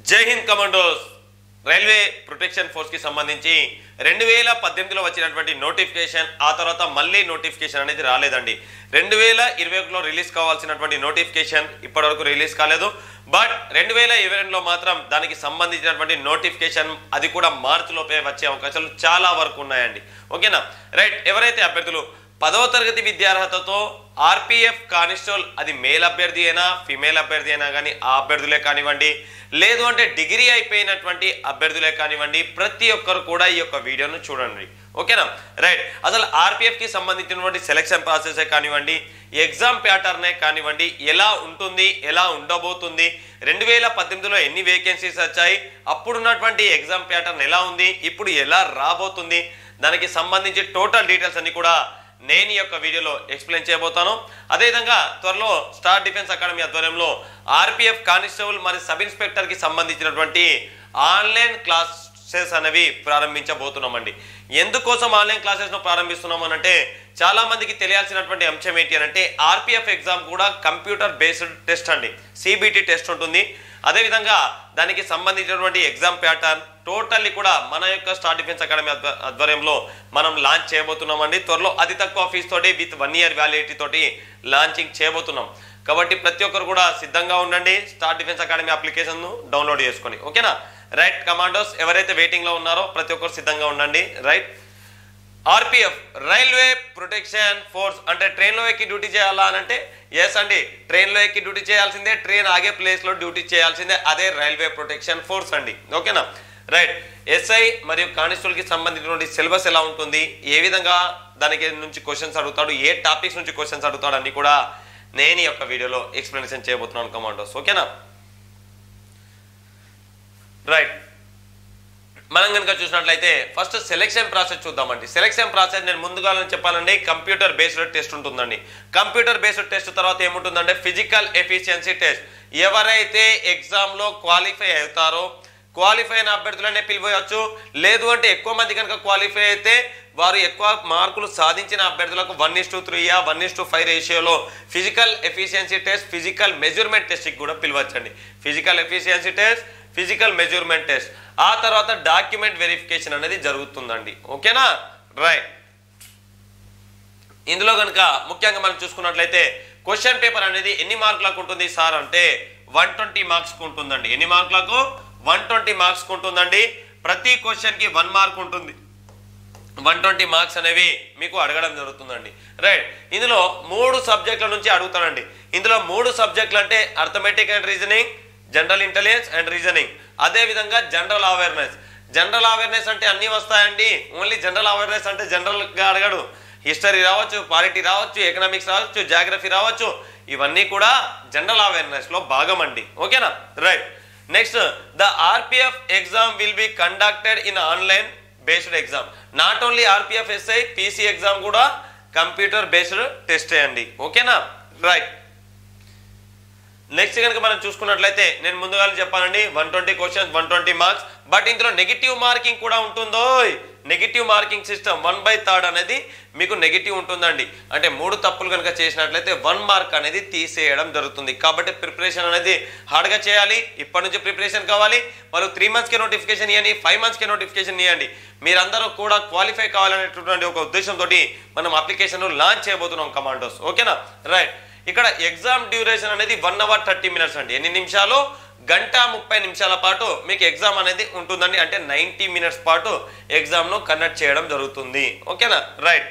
జై Hind commandos railway protection force కి సంబంధించి రెండు వేల పద్దెనిమిదిలో వచ్చినటువంటి నోటిఫికేషన్ ఆ తర్వాత మళ్ళీ నోటిఫికేషన్ అనేది రాలేదండి రెండు వేల ఇరవై ఒకటిలో రిలీజ్ కావాల్సినటువంటి నోటిఫికేషన్ ఇప్పటివరకు రిలీజ్ కాలేదు బట్ రెండు వేల ఇరవై రెండులో మాత్రం దానికి సంబంధించినటువంటి నోటిఫికేషన్ అది కూడా మార్చి లోపే వచ్చే అవకాశాలు చాలా వరకు ఉన్నాయండి ఓకేనా రైట్ ఎవరైతే అభ్యర్థులు పదవ తరగతి విద్యార్హతతో ఆర్పిఎఫ్ కానిస్టేబుల్ అది మేల్ అభ్యర్థి అయినా ఫిమేల్ అభ్యర్థి అయినా కానీ ఆ అభ్యర్థులే కానివ్వండి లేదు అంటే డిగ్రీ అయిపోయినటువంటి అభ్యర్థులే కానివ్వండి ప్రతి ఒక్కరు కూడా ఈ యొక్క వీడియోను చూడండి ఓకేనా రైట్ అసలు ఆర్పిఎఫ్ కి సంబంధించినటువంటి సెలక్షన్ ప్రాసెస్ కానివ్వండి ఎగ్జామ్ ప్యాటర్నే కానివ్వండి ఎలా ఉంటుంది ఎలా ఉండబోతుంది రెండు వేల పద్దెనిమిదిలో ఎన్ని వేకెన్సీస్ వచ్చాయి అప్పుడున్నటువంటి ఎగ్జామ్ ప్యాటర్న్ ఎలా ఉంది ఇప్పుడు ఎలా రాబోతుంది దానికి సంబంధించి టోటల్ డీటెయిల్స్ అన్ని కూడా నేను ఈ యొక్క వీడియోలో ఎక్స్ప్లెయిన్ చేయబోతాను అదేవిధంగా త్వరలో స్టార్ డిఫెన్స్ అకాడమీ ఆధ్వర్యంలో ఆర్పిఎఫ్ కానిస్టేబుల్ మరియు సబ్ ఇన్స్పెక్టర్ కి సంబంధించినటువంటి ఆన్లైన్ క్లాసెస్ అనేవి ప్రారంభించబోతున్నామండి ఎందుకోసం ఆన్లైన్ క్లాసెస్ ను ప్రారంభిస్తున్నాము అంటే చాలా మందికి తెలియాల్సినటువంటి అంశం ఏంటి అని అంటే ఆర్పిఎఫ్ ఎగ్జామ్ కూడా కంప్యూటర్ బేస్డ్ టెస్ట్ అండి సిబిటి టెస్ట్ ఉంటుంది అదేవిధంగా దానికి సంబంధించినటువంటి ఎగ్జామ్ ప్యాటర్న్ టోటల్లీ కూడా మన యొక్క స్టార్ డిఫెన్స్ అకాడమీ ఆధ్వ- ఆధ్వర్యంలో మనం లాంచ్ చేయబోతున్నామండి త్వరలో అతి తక్కువ ఫీజు తోటి విత్ వన్ ఇయర్ వ్యాలిడిటీ తోటి లాంచింగ్ చేయబోతున్నాం కాబట్టి ప్రతి ఒక్కరు కూడా సిద్ధంగా ఉండండి స్టార్ డిఫెన్స్ అకాడమీ అప్లికేషన్ ను డౌన్లోడ్ చేసుకొని ఓకేనా రైట్ కమాండోస్ ఎవరైతే వెయిటింగ్ లో ఉన్నారో ప్రతి ఒక్కరు సిద్ధంగా ఉండండి right RPF railway protection force అంటే ట్రైన్లో ఎక్కి డ్యూటీ చేయాలా అని అంటే ఎస్ అండి ట్రైన్లో ఎక్కి డ్యూటీ చేయాల్సిందే ట్రైన్ ఆగే ప్లేస్లో డ్యూటీ చేయాల్సిందే అదే రైల్వే ప్రొటెక్షన్ ఫోర్స్ అండి ఓకేనా రైట్ ఎస్ఐ మరియు కానిస్టేబుల్ కి సంబంధించినటువంటి సిలబస్ ఎలా ఉంటుంది ఏ విధంగా దానికి నుంచి క్వశ్చన్స్ అడుగుతాడు ఏ టాపిక్స్ నుంచి క్వశ్చన్స్ అడుగుతాడు అన్ని కూడా నేను ఈ యొక్క వీడియోలో ఎక్స్ప్లెనేషన్ చేయబోతున్నాను కమాండోస్ ఓకేనా రైట్ మనం కనుక చూసినట్లయితే ఫస్ట్ సెలెక్షన్ ప్రాసెస్ చూద్దామండి సెలెక్షన్ ప్రాసెస్ నేను ముందుగా చెప్పాలండి కంప్యూటర్ బేస్డ్ టెస్ట్ ఉంటుందండి కంప్యూటర్ బేస్డ్ టెస్ట్ తర్వాత ఏముంటుందంటే ఫిజికల్ ఎఫిషియన్సీ టెస్ట్ ఎవరైతే ఎగ్జామ్ లో క్వాలిఫై అవుతారో క్వాలిఫై అయిన అభ్యర్థులనే పిలిపోయవచ్చు లేదు అంటే ఎక్కువ మంది కనుక క్వాలిఫై అయితే వారు ఎక్కువ మార్కులు సాధించిన అభ్యర్థులకు one is to three one is to five రేషియోలో physical efficiency test physical measurement టెస్ట్కి కూడా పిలవచ్చండి physical efficiency test physical measurement test ఆ తర్వాత డాక్యుమెంట్ వెరిఫికేషన్ అనేది జరుగుతుందండి ఓకేనా రైట్ ఇందులో కనుక ముఖ్యంగా మనం చూసుకున్నట్లయితే క్వశ్చన్ పేపర్ అనేది ఎన్ని మార్కులకు ఉంటుంది సార్ అంటే వన్ ట్వంటీ మార్క్స్ ఉంటుందండి ఎన్ని మార్కులకు వన్ ట్వంటీ మార్క్స్ ఉంటుందండి ప్రతి క్వశ్చన్ కి వన్ మార్క్ ఉంటుంది వన్ ట్వంటీ మార్క్స్ అనేవి మీకు అడగడం జరుగుతుందండి రైట్ ఇందులో మూడు సబ్జెక్టుల నుంచి అడుగుతానండి ఇందులో మూడు సబ్జెక్టులు అంటే arithmetic and reasoning general intelligence and reasoning అదే విధంగా జనరల్ అవేర్నెస్ జనరల్ అవేర్నెస్ అంటే అన్ని వస్తాయండి ఓన్లీ జనరల్ అవేర్నెస్ అంటే జనరల్ గా అడగడు హిస్టరీ రావచ్చు పాలిటీ రావచ్చు ఎకనామిక్స్ రావచ్చు జాగ్రఫీ రావచ్చు ఇవన్నీ కూడా జనరల్ అవేర్నెస్ లో భాగం అండి ఓకేనా right next the RPF exam will be conducted in online based exam not only RPF SI PC exam కూడా కంప్యూటర్ బేస్డ్ టెస్ట్ అండి ఓకేనా రైట్ నెక్స్ట్ కనుక మనం చూసుకున్నట్లయితే నేను ముందుగా చెప్పానండి one twenty questions one twenty marks but ఇందులో నెగిటివ్ మార్కింగ్ కూడా ఉంటుందో negative marking system one by third అనేది మీకు నెగిటివ్ ఉంటుందండి అంటే మూడు తప్పులు కనుక చేసినట్లయితే వన్ మార్క్ అనేది తీసేయడం జరుగుతుంది కాబట్టి ప్రిపరేషన్ అనేది హార్డ్గా చేయాలి ఇప్పటి నుంచి ప్రిపరేషన్ కావాలి వాళ్ళు త్రీ మంత్స్కి నోటిఫికేషన్ ఇవ్వండి ఫైవ్ మంత్స్కి నోటిఫికేషన్ ఇవ్వండి మీరందరూ కూడా క్వాలిఫై కావాలనేటటువంటి ఒక ఉద్దేశంతో మనం అప్లికేషన్ లాంచ్ చేయబోతున్నాం కమాండోస్ ఓకేనా రైట్ ఇక్కడ ఎగ్జామ్ డ్యూరేషన్ అనేది వన్ అవర్ థర్టీ మినిట్స్ అండి ఎన్ని నిమిషాలు గంట ముప్పై నిమిషాల పాటు మీకు ఎగ్జామ్ అనేది ఉంటుందండి అంటే నైంటీ మినిట్స్ పాటు ఎగ్జామ్ ను కండక్ట్ చేయడం జరుగుతుంది ఓకేనా రైట్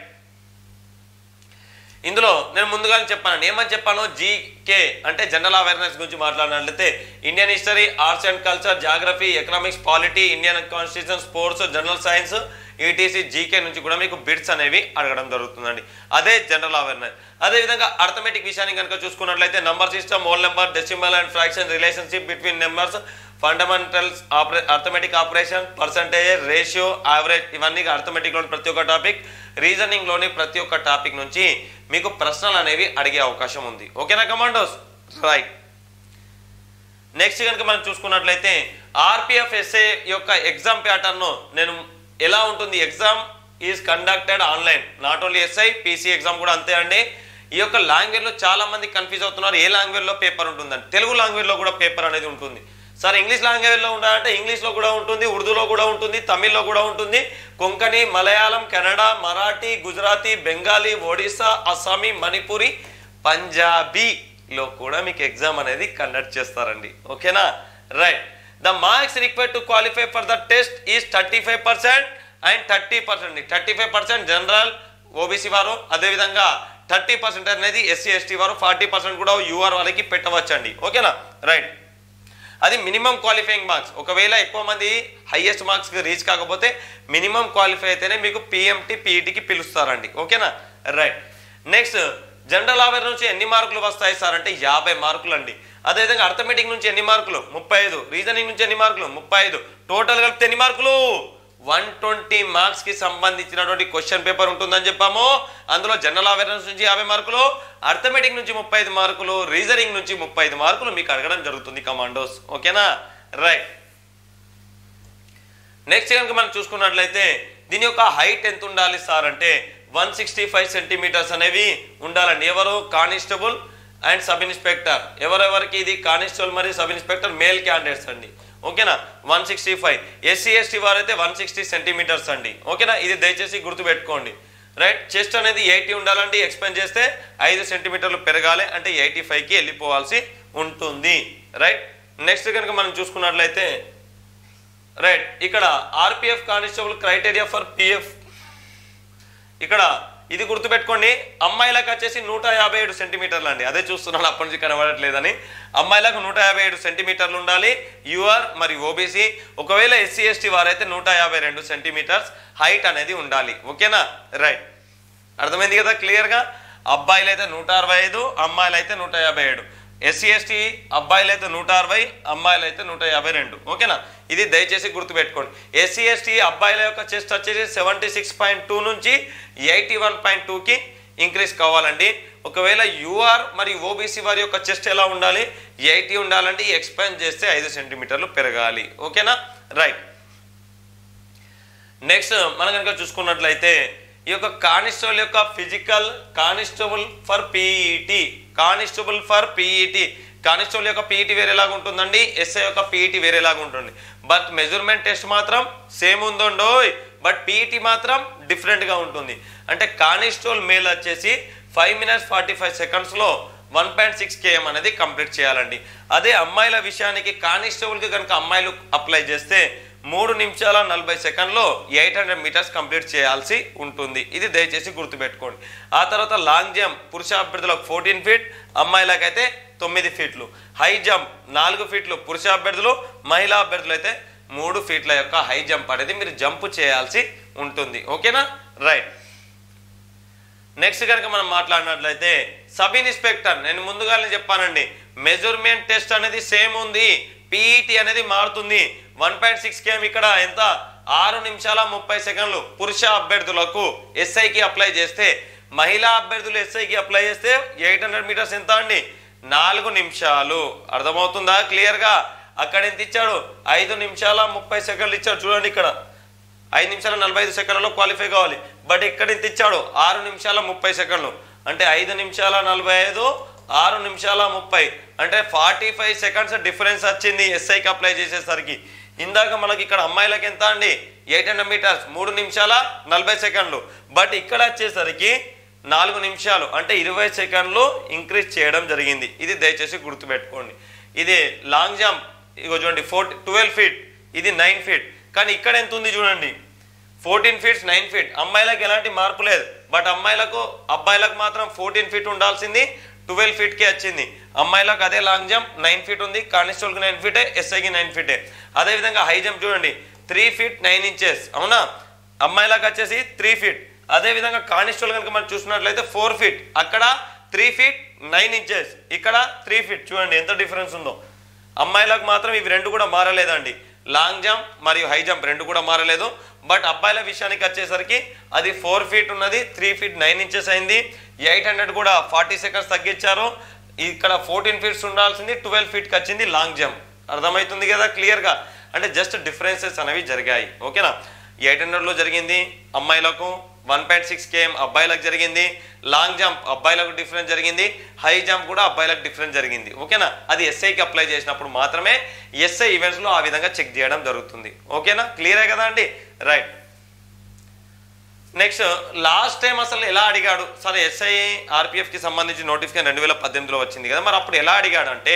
ఇందులో నేను ముందుగా చెప్పాను ఏమని చెప్పాను జీకే అంటే జనరల్ అవేర్నెస్ గురించి మాట్లాడినట్లయితే Indian history arts and culture geography economics polity Indian constitution sports general science ETC GK నుంచి కూడా మీకు బిట్స్ అనేవి అడగడం జరుగుతుందండి అదే జనరల్ అవేర్నెస్ అదే విధంగా అర్థమెటిక్ విషయాన్ని కనుక చూసుకున్నట్లయితే number system whole number decimal and fraction relationship between numbers fundamentals ఆపరే arithmetic operation percentage ratio average ఇవన్నీ అర్థమెటిక్ లోని ప్రతి ఒక్క టాపిక్ రీజనింగ్ లోని ప్రతి ఒక్క టాపిక్ నుంచి మీకు ప్రశ్నలు అనేవి అడిగే అవకాశం ఉంది ఓకేనా కమాండోస్ రైట్ నెక్స్ట్ కనుక మనం చూసుకున్నట్లయితే ఆర్పిఎఫ్ ఎస్ఏ యొక్క ఎగ్జామ్ ప్యాటర్న్ నేను ఎలా ఉంటుంది exam is conducted online not only SI PC exam కూడా అంతే అండి ఈ యొక్క లాంగ్వేజ్ లో చాలా మంది కన్ఫ్యూజ్ అవుతున్నారు ఏ లాంగ్వేజ్ లో పేపర్ ఉంటుందని తెలుగు లాంగ్వేజ్ లో కూడా పేపర్ అనేది ఉంటుంది సార్ ఇంగ్లీష్ లాంగ్వేజ్లో ఉండాలంటే ఇంగ్లీష్లో కూడా ఉంటుంది ఉర్దూలో కూడా ఉంటుంది తమిళ్లో కూడా ఉంటుంది కొంకణి మలయాళం కన్నడ మరాఠీ గుజరాతీ బెంగాలీ ఒడిస్సా అస్సామీ మణిపురి పంజాబీలో కూడా మీకు ఎగ్జామ్ అనేది కండక్ట్ చేస్తారండి ఓకేనా right the marks required to qualify for the test is thirty five percent and thirty percent thirty five percent general OBC వారు అదేవిధంగా థర్టీ పర్సెంట్ అనేది ఎస్సీ ఎస్టీ వారు ఫార్టీ పర్సెంట్ కూడా యూఆర్ వాళ్ళకి పెట్టవచ్చండి ఓకేనా రైట్ అది మినిమం క్వాలిఫైయింగ్ మార్క్స్ ఒకవేళ ఎక్కువ మంది హైయెస్ట్ మార్క్స్ రీచ్ కాకపోతే మినిమం క్వాలిఫై అయితేనే మీకు పిఎంటీ పీఈటీకి పిలుస్తారండి ఓకేనా రైట్ నెక్స్ట్ జనరల్ అవేర్ నుంచి ఎన్ని మార్కులు వస్తాయి సార్ అంటే యాభై మార్కులు అండి అదేవిధంగా అర్థమెటిక్ నుంచి ఎన్ని మార్కులు ముప్పై ఐదు రీజనింగ్ నుంచి ఎన్ని మార్కులు ముప్పై ఐదు టోటల్ కలిపితే ఎన్ని మార్కులు వన్ ట్వంటీ మార్క్స్ కి సంబంధించినటువంటి క్వశ్చన్ పేపర్ ఉంటుందని చెప్పాము అందులో జనరల్ అవేర్నెస్ నుంచి యాభై మార్కులు అర్థమెటిక్ నుంచి ముప్పై ఐదు మార్కులు రీజనింగ్ నుంచి ముప్పై ఐదు మార్కులు మీకు అడగడం జరుగుతుంది కమాండోస్ ఓకేనా రైట్ నెక్స్ట్ కనుక మనం చూసుకున్నట్లయితే దీని యొక్క హైట్ ఎంత ఉండాలి సార్ అంటే వన్ సిక్స్టీ ఫైవ్ సెంటీమీటర్స్ అనేవి ఉండాలండి ఎవరు కానిస్టేబుల్ అండ్ సబ్ ఇన్స్పెక్టర్ ఎవరెవరికి ఇది కానిస్టేబుల్ మరియు సబ్ ఇన్స్పెక్టర్ మేల్ క్యాండిడేట్స్ అండి ఓకేనా one sixty five SC ST వారైతే వన్ సిక్స్టీ సెంటీమీటర్స్ అండి ఓకేనా ఇది దయచేసి గుర్తుపెట్టుకోండి రైట్ చెస్ట్ అనేది ఎయిటీ ఉండాలండి ఎక్స్పెండ్ చేస్తే ఐదు సెంటీమీటర్లు పెరగాలి అంటే ఎయిటీ ఫైవ్కి వెళ్ళిపోవాల్సి ఉంటుంది రైట్ నెక్స్ట్ కనుక మనం చూసుకున్నట్లయితే రైట్ ఇక్కడ RPF constable criteria for PF ఇక్కడ ఇది గుర్తుపెట్టుకోండి అమ్మాయిలకు వచ్చేసి నూట యాభై ఏడు సెంటీమీటర్లు అండి అదే చూస్తున్నాను అప్పటి నుంచి కనబడట్లేదని అమ్మాయిలకు నూట యాభై ఏడు సెంటీమీటర్లు ఉండాలి యూఆర్ మరియు ఓబీసీ ఒకవేళ ఎస్సీ ఎస్టీ వారైతే నూట యాభై రెండు సెంటీమీటర్స్ హైట్ అనేది ఉండాలి ఓకేనా రైట్ అర్థమైంది కదా క్లియర్గా అబ్బాయిలు అయితే నూట అరవై ఐదు అమ్మాయిలు అయితే నూట యాభై ఏడు ఎస్సీ ఎస్టీ అబ్బాయిలు అయితే నూట అరవై అమ్మాయిలు అయితే నూట యాభై రెండు ఓకేనా ఇది దయచేసి గుర్తుపెట్టుకోండి ఎస్సీ ఎస్టీ అబ్బాయిల యొక్క చెస్ట్ వచ్చేసి సెవెంటీ సిక్స్ పాయింట్ టూ నుంచి ఎయిటీ వన్ పాయింట్ టూకి ఇంక్రీజ్ కావాలండి ఒకవేళ యూఆర్ మరియు ఓబీసీ వారి యొక్క చెస్ట్ ఎలా ఉండాలి ఎయిటీ ఉండాలంటే ఎక్స్పాండ్ చేస్తే ఐదు సెంటీమీటర్లు పెరగాలి ఓకేనా రైట్ నెక్స్ట్ మనం కనుక చూసుకున్నట్లయితే ఈ యొక్క కానిస్టేబుల్ యొక్క physical constable for PET constable for PET constable యొక్క పీఈటీ వేరేలాగా ఉంటుందండి ఎస్ఐ యొక్క పీఈటీ వేరేలాగా ఉంటుంది బట్ మెజర్మెంట్ టెస్ట్ మాత్రం సేమ్ ఉందండో బట్ పీఈటీ మాత్రం డిఫరెంట్గా ఉంటుంది అంటే కానిస్టేబుల్ మేల్ వచ్చేసి ఫైవ్ మినిట్స్ ఫార్టీ ఫైవ్ సెకండ్స్లో వన్ పాయింట్ సిక్స్ కేఎం అనేది కంప్లీట్ చేయాలండి అదే అమ్మాయిల విషయానికి కానిస్టేబుల్కి కనుక అమ్మాయిలు అప్లై చేస్తే మూడు నిమిషాల నలభై సెకండ్లో ఎయిట్ హండ్రెడ్ మీటర్స్ కంప్లీట్ చేయాల్సి ఉంటుంది ఇది దయచేసి గుర్తుపెట్టుకోండి ఆ తర్వాత లాంగ్ జంప్ పురుష అభ్యర్థులకు ఫోర్టీన్ ఫీట్ అమ్మాయిలకైతే తొమ్మిది ఫీట్లు హై జంప్ నాలుగు ఫీట్లు పురుష అభ్యర్థులు మహిళా అభ్యర్థులు అయితే మూడు ఫీట్ల యొక్క హై జంప్ అనేది మీరు జంప్ చేయాల్సి ఉంటుంది ఓకేనా రైట్ నెక్స్ట్ కనుక మనం మాట్లాడినట్లయితే సబ్ ఇన్స్పెక్టర్ నేను ముందుగానే చెప్పానండి మెజర్మెంట్ టెస్ట్ అనేది సేమ్ ఉంది పీఈటీ అనేది మారుతుంది వన్ పాయింట్ సిక్స్ కేఎం ఇక్కడ ఎంత ఆరు నిమిషాల ముప్పై సెకండ్లు పురుష అభ్యర్థులకు ఎస్ఐకి అప్లై చేస్తే మహిళా అభ్యర్థులు ఎస్ఐకి అప్లై చేస్తే ఎయిట్ హండ్రెడ్ మీటర్స్ ఎంత అండి నాలుగు నిమిషాలు అర్థమవుతుందా క్లియర్గా అక్కడ ఎంత ఇచ్చాడు ఐదు నిమిషాల ముప్పై సెకండ్లు ఇచ్చాడు చూడండి ఇక్కడ ఐదు నిమిషాల నలభై ఐదు సెకండ్లలో క్వాలిఫై కావాలి బట్ ఇక్కడ ఇంత ఇచ్చాడు ఆరు నిమిషాల ముప్పై సెకండ్లు అంటే ఐదు నిమిషాల నలభై ఐదు ఆరు నిమిషాల ముప్పై అంటే ఫార్టీ ఫైవ్ సెకండ్స్ డిఫరెన్స్ వచ్చింది ఎస్ఐకి అప్లై చేసేసరికి ఇందాక మనకి ఇక్కడ అమ్మాయిలకి ఎంత అండి ఎయిట్ హండ్రెడ్ మీటర్స్ మూడు నిమిషాల నలభై సెకండ్లు బట్ ఇక్కడ వచ్చేసరికి నాలుగు నిమిషాలు అంటే ఇరవై సెకండ్లు ఇంక్రీజ్ చేయడం జరిగింది ఇది దయచేసి గుర్తుపెట్టుకోండి ఇది లాంగ్ జంప్ ఇగో చూడండి ఫోర్ ట్వెల్వ్ ఫీట్ ఇది నైన్ ఫీట్ కానీ ఇక్కడ ఎంత ఉంది చూడండి ఫోర్టీన్ ఫీట్స్ నైన్ ఫీట్ అమ్మాయిలకు ఎలాంటి మార్పు లేదు బట్ అమ్మాయిలకు అబ్బాయిలకు మాత్రం ఫోర్టీన్ ఫీట్ ఉండాల్సింది ట్వెల్వ్ ఫీట్కి వచ్చింది అమ్మాయిలకు అదే లాంగ్ జంప్ నైన్ ఫీట్ ఉంది కానిస్టేబుల్కి నైన్ ఫీటే ఎస్ఐకి నైన్ ఫీటే అదేవిధంగా హై జంప్ చూడండి త్రీ ఫీట్ నైన్ ఇంచెస్ అవునా అమ్మాయిలకు వచ్చేసి త్రీ ఫీట్ అదేవిధంగా కానిస్టేబుల్ కనుక మనం చూసినట్లయితే ఫోర్ ఫీట్ అక్కడ త్రీ ఫీట్ నైన్ ఇంచెస్ ఇక్కడ త్రీ ఫీట్ చూడండి ఎంత డిఫరెన్స్ ఉందో అమ్మాయిలకు మాత్రం ఇవి రెండు కూడా మారలేదండి లాంగ్ జంప్ మరియు హై జంప్ రెండు కూడా మారలేదు బట్ అబ్బాయిల విషయానికి వచ్చేసరికి అది ఫోర్ ఫీట్ ఉన్నది త్రీ ఫీట్ నైన్ ఇంచెస్ అయింది ఎయిట్ హండ్రెడ్ కూడా ఫార్టీ సెకండ్స్ తగ్గించారు ఇక్కడ ఫోర్టీన్ ఫీట్స్ ఉండాల్సింది ట్వెల్వ్ ఫీట్కి వచ్చింది లాంగ్ జంప్ అర్థమవుతుంది కదా క్లియర్గా అంటే జస్ట్ డిఫరెన్సెస్ అనేవి జరిగాయి ఓకేనా ఎయిట్ హండ్రెడ్లో జరిగింది అమ్మాయిలకు వన్ పాయింట్ సిక్స్ కేఎం అబ్బాయిలకు జరిగింది లాంగ్ జంప్ అబ్బాయిలకు డిఫరెన్స్ జరిగింది హై జంప్ కూడా అబ్బాయిలకు డిఫరెన్స్ జరిగింది ఓకేనా అది ఎస్ఐకి అప్లై చేసినప్పుడు మాత్రమే ఎస్ఐ ఈవెంట్స్లో ఆ విధంగా చెక్ చేయడం జరుగుతుంది ఓకేనా క్లియరే కదా అండి రైట్ నెక్స్ట్ లాస్ట్ టైం అసలు ఎలా అడిగాడు సరే ఎస్ఐ ఆర్పిఎఫ్కి సంబంధించి నోటిఫికేషన్ రెండు వేల పద్దెనిమిదిలో వచ్చింది కదా మరి అప్పుడు ఎలా అడిగాడు అంటే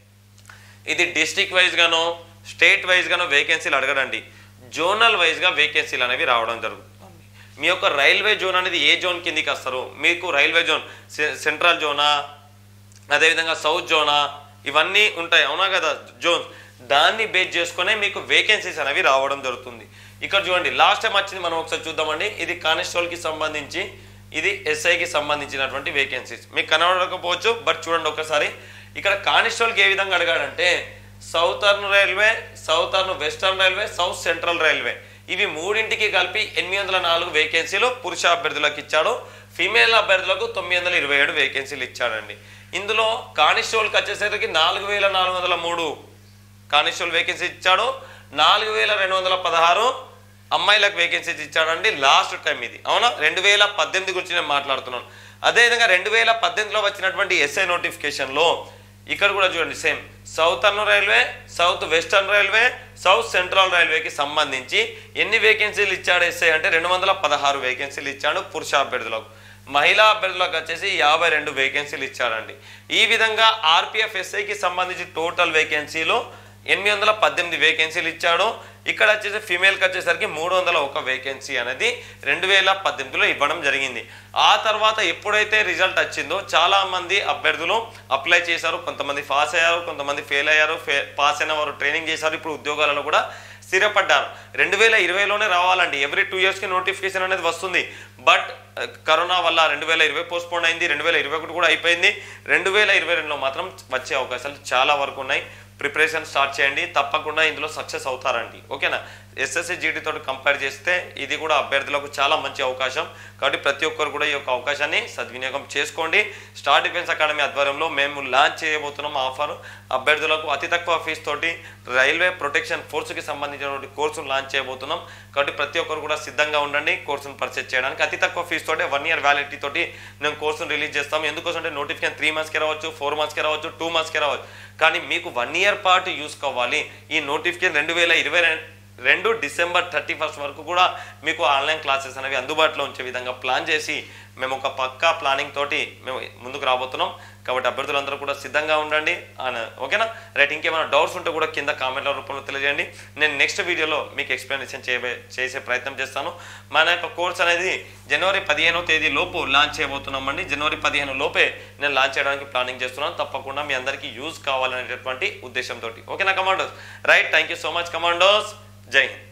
ఇది డిస్టిక్ వైజ్గానో స్టేట్ వైజ్గానో వేకెన్సీలు అడగడండి జోనల్ వైజ్గా వేకెన్సీలు అనేవి రావడం జరుగుతుంది మీ యొక్క రైల్వే జోన్ అనేది ఏ జోన్ కిందికి వస్తారు మీకు రైల్వే జోన్ సె- సెంట్రల్ జోనా అదేవిధంగా సౌత్ జోనా ఇవన్నీ ఉంటాయి అవునా కదా జోన్స్ దాన్ని బేస్ చేసుకునే మీకు వేకెన్సీస్ అనేవి రావడం జరుగుతుంది ఇక్కడ చూడండి లాస్ట్ టైం వచ్చింది మనం ఒకసారి చూద్దామండి ఇది కానిస్టేబుల్కి సంబంధించి ఇది ఎస్ఐకి సంబంధించినటువంటి వేకెన్సీస్ మీకు కనబడకపోవచ్చు బట్ చూడండి ఒకసారి ఇక్కడ కానిస్టేబుల్కి ఏ విధంగా అడిగాడంటే southern railway southern western railway south central railway ఇవి మూడింటికి కలిపి ఎనిమిది వందల నాలుగు వేకెన్సీలు పురుష అభ్యర్థులకు ఇచ్చాడు ఫీమేల్ అభ్యర్థులకు తొమ్మిది వందల ఇరవై ఏడు వేకెన్సీలు ఇచ్చాడండి ఇందులో కానిస్టేబుల్కి వచ్చేసరికి నాలుగు వేల నాలుగు వందల మూడు కానిస్టేబుల్ వేకెన్సీ ఇచ్చాడు నాలుగు వేల రెండు వందల పదహారు అమ్మాయిలకు వేకెన్సీస్ ఇచ్చాడండి లాస్ట్ టైం ఇది అవునా రెండు వేల పద్దెనిమిది గురించి నేను మాట్లాడుతున్నాను అదేవిధంగా రెండు వేల పద్దెనిమిదిలో వచ్చినటువంటి ఎస్ఐ నోటిఫికేషన్లో ఇక్కడ కూడా చూడండి same southern railway south western railway south central రైల్వేకి సంబంధించి ఎన్ని వేకెన్సీలు ఇచ్చాడు ఎస్ఐ అంటే రెండు వందల పదహారు వేకెన్సీలు ఇచ్చాడు పురుష అభ్యర్థులకు మహిళా అభ్యర్థులకు వచ్చేసి యాభై రెండు వేకెన్సీలు ఇచ్చాడండి ఈ విధంగా ఆర్పిఎఫ్ ఎస్ఐకి సంబంధించి టోటల్ వేకెన్సీలు ఎనిమిది వందల పద్దెనిమిది వేకెన్సీలు ఇచ్చాడు ఇక్కడ వచ్చేసి ఫీమేల్కి వచ్చేసరికి మూడు వందల ఒక వేకెన్సీ అనేది రెండు వేల పద్దెనిమిదిలో ఇవ్వడం జరిగింది ఆ తర్వాత ఎప్పుడైతే రిజల్ట్ వచ్చిందో చాలా మంది అభ్యర్థులు అప్లై చేశారు కొంతమంది పాస్ అయ్యారు కొంతమంది ఫెయిల్ అయ్యారు ఫే పాస్ అయిన వారు ట్రైనింగ్ చేశారు ఇప్పుడు ఉద్యోగాలలో కూడా స్థిరపడ్డారు రెండు వేల ఇరవైలోనే రావాలండి ఎవ్రీ టూ ఇయర్స్కి నోటిఫికేషన్ అనేది వస్తుంది బట్ కరోనా వల్ల రెండు వేల ఇరవై పోస్ట్పోన్ అయింది రెండు వేల ఇరవై ఒకటి కూడా అయిపోయింది రెండు వేల ఇరవై రెండులో మాత్రం వచ్చే అవకాశాలు చాలా వరకు ఉన్నాయి ప్రిపరేషన్ స్టార్ట్ చేయండి తప్పకుండా ఇందులో సక్సెస్ అవుతారండి ఓకేనా ఎస్ఎస్సి జీటీ తోటి కంపేర్ చేస్తే ఇది కూడా అభ్యర్థులకు చాలా మంచి అవకాశం కాబట్టి ప్రతి ఒక్కరు కూడా ఈ యొక్క అవకాశాన్ని సద్వినియోగం చేసుకోండి స్టార్ డిఫెన్స్ అకాడమీ ఆధ్వర్యంలో మేము లాంచ్ చేయబోతున్నాం ఆఫర్ అభ్యర్థులకు అతి తక్కువ ఫీజు తోటి రైల్వే ప్రొటెక్షన్ ఫోర్స్కి సంబంధించినటువంటి కోర్సును లాంచ్ చేయబోతున్నాం కాబట్టి ప్రతి ఒక్కరు కూడా సిద్ధంగా ఉండండి కోర్సును పర్చేజ్ చేయడానికి అతి తక్కువ ఫీజు తోటి వన్ ఇయర్ వ్యాలిడిటీ తోటి మేము కోర్సును రిలీజ్ చేస్తాం ఎందుకోసం అంటే నోటిఫికేషన్ త్రీ మంత్స్కి రావచ్చు ఫోర్ మంత్స్కి రావచ్చు టూ మంత్స్కి రావచ్చు కానీ మీకు వన్ ఇయర్ పాటు యూస్ కావాలి ఈ నోటిఫికేషన్ రెండు వేల ఇరవై రెండు డిసెంబర్ థర్టీ ఫస్ట్ వరకు కూడా మీకు ఆన్లైన్ క్లాసెస్ అనేవి అందుబాటులో ఉంచే విధంగా ప్లాన్ చేసి మేము ఒక పక్కా ప్లానింగ్ తోటి మేము ముందుకు రాబోతున్నాం కాబట్టి అభ్యర్థులందరూ కూడా సిద్ధంగా ఉండండి అన- ఓకేనా రైట్ ఇంకేమైనా డౌట్స్ ఉంటే కూడా కింద కామెంట్ల రూపంలో తెలియజేయండి నేను నెక్స్ట్ వీడియోలో మీకు ఎక్స్ప్లెనేషన్ చేయబే చేసే ప్రయత్నం చేస్తాను మన యొక్క కోర్స్ అనేది జనవరి పదిహేనో తేదీ లోపు లాంచ్ చేయబోతున్నాం అండి జనవరి పదిహేను లోపే నేను లాంచ్ చేయడానికి ప్లానింగ్ చేస్తున్నాను తప్పకుండా మీ అందరికీ యూజ్ కావాలనేటటువంటి ఉద్దేశంతో ఓకేనా commandos right thank you so much commandos జై హింద్